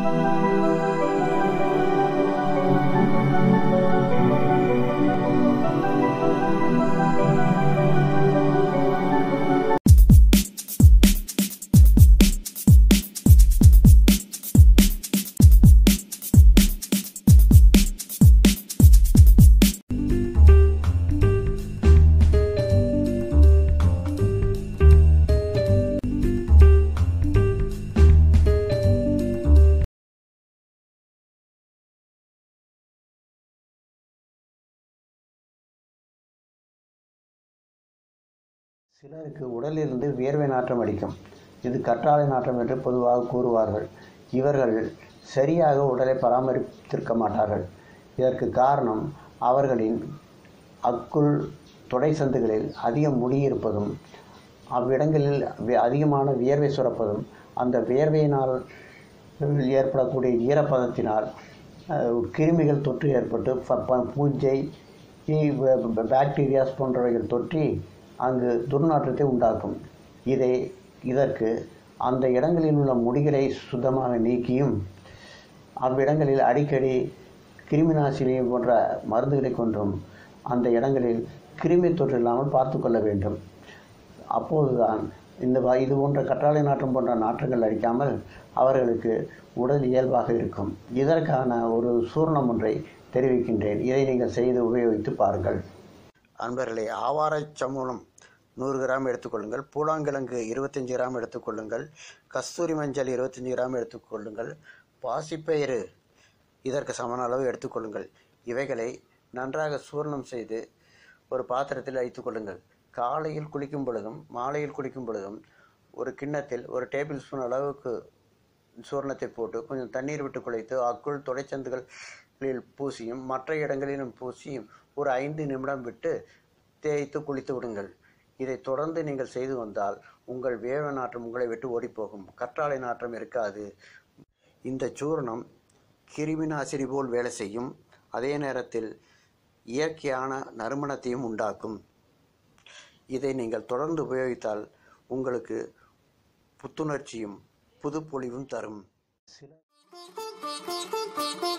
சிலருக்கு உடலிலிருந்து வியர்வை நாற்றம் அடிக்கும் இது கற்றாழை நாற்றம் என்று பொதுவாக கூறுவார்கள் இவர்கள் சரியாக உடலை பராமரித்திருக்க மாட்டார்கள் இதற்கு காரணம் அவர்களின் அக்குள் தொடை சந்துகளில் அதிக முடி இருப்பதும் அவ்விடங்களில் வி- அதிகமான வியர்வை சுரப்பதும் அந்த வியர்வையினால் ஏற்படக்கூடிய ஈரப்பதத்தினால் அஹ், கிருமிகள் தொற்று ஏற்பட்டு ப- ப- பூஞ்சை இ- ப- ப- பாக்டீரியாஸ் போன்றவைகள் தொற்றி அங்கு துர்நாற்றத்தை உண்டாக்கும் இதை இதற்கு அந்த இடங்களில் உள்ள முடிகளை சுத்தமாக நீக்கியும் அவ்விடங்களில் அடிக்கடி கிருமிநாசினி போன்ற மருந்துகளை கொண்டும் அந்த இடங்களில் கிருமி தொற்று இல்லாமல் பார்த்து கொள்ள வேண்டும் அப்போதுதான் இந்த வ- இது போன்ற கற்றாழை நாற்றம் போன்ற நாற்றங்கள் அடிக்காமல் அவர்களுக்கு உடல் இயல்பாக இருக்கும் இதற்கான ஒரு சூர்ணம் ஒன்றை தெரிவிக்கின்றேன் இதை நீங்கள் செய்து உபயோகித்து பாருங்கள் அன்பர்களே ஆவாரச் சமூலம் நூறு கிராம் எடுத்துக்கொள்ளுங்கள் பூலாங்கிழங்கு இருபத்தஞ்சி கிராம் எடுத்துக்கொள்ளுங்கள் கஸ்தூரி மஞ்சள் இருபத்தஞ்சி கிராம் எடுத்துக்கொள்ளுங்கள் பாசிப்பயிறு இதற்கு சமன அளவு எடுத்துக்கொள்ளுங்கள் இவைகளை நன்றாக சூர்ணம் செய்து ஒரு பாத்திரத்தில் வைத்துக்கொள்ளுங்கள் காலையில் குளிக்கும் பொழுதும் மாலையில் குளிக்கும் பொழுதும் ஒரு கிண்ணத்தில் ஒரு டேபிள் ஸ்பூன் அளவுக்கு சூர்ணத்தை போட்டு கொஞ்சம் தண்ணீர் விட்டு குழைத்து அக்குள் துடைச்சந்துகளில் பூசியும் மற்ற இடங்களிலும் பூசியும் ஒரு ஐந்து நிமிடம் விட்டு தேய்த்து குளித்து விடுங்கள் இதை தொடர்ந்து நீங்கள் செய்து வந்தால் உங்கள் வேவ நாற்றம் உங்களை விட்டு ஓடிப்போகும் கற்றாழை நாற்றம் இருக்காது இந்த சூர்ணம் கிருமி நாசினி போல் வேலை செய்யும் அதே நேரத்தில் இயற்கையான நறுமணத்தையும் உண்டாக்கும் இதை நீங்கள் தொடர்ந்து உபயோகித்தால் உங்களுக்கு புத்துணர்ச்சியும் புதுப்பொலிவும் தரும் சில